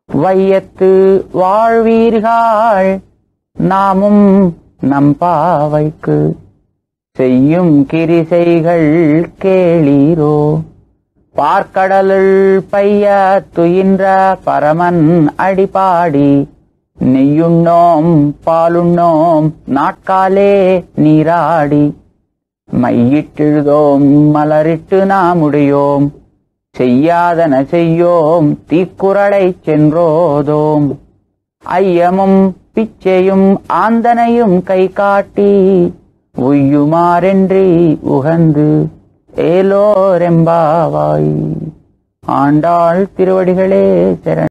வையத்து வாழ்வீர்கள் நாமும் நம் பாவைக்கு செய்யும் கிரிசைகள் கேளீரோ பார்க்கடலுள் பைய துயின்ற பரமன் அடிபாடி நெய்யுண்ணோம் பாலுண்ணோம் நாட்காலே நீராடி மையிட்டெழுதோம் மலரிட்டு நாமுடையோம் செய்யாதன செய்யோம் தீக்குறளைச் சென்றோதோம் ஐயமும் பிச்சையும் ஆந்தனையும் கை காட்டி உய்யுமாறென்றி உகந்து ஏலோரெம்பாவாய் ஆண்டாள் திருவடிகளே சரண்